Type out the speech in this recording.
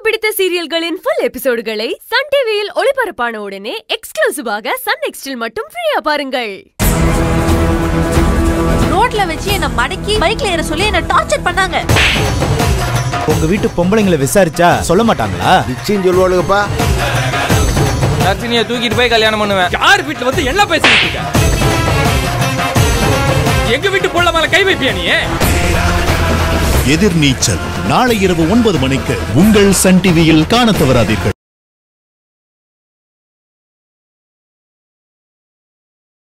பிடித்த சீரியல்களின் full எபிசோடுகளை Sun டிவியில் ஒளிபரப்பான உடனே எக்ஸ்க்ளூசிவாக சன் நெக்ஸ்டில் மட்டும் ஃப்ரீயா பாருங்கள் ரோட்ல வச்சு என்ன மடக்கி பைக்ல ஏற சொல்லி என்ன டார்ச்சர் பண்ணாங்க உங்க வீட்டு பொம்பளைங்களை விசாரிச்சா சொல்ல மாட்டாங்களா நிச்சயம் சொல்லுவாளுங்கப்பா தர்ஷினியை தூக்கிட்டு போய் கல்யாணம் பண்ணுவேன் யார் வீட்டுல வந்து என்ன பேசிட்டு இருக்க எங்க வீட்டு புள்ள மேல கை வைப்பியா நீ எதிர்நீச்சல் நாளை இரவு ஒன்பது மணிக்கு உங்கள் சன் டிவியில் காணத் தவறாதீர்கள்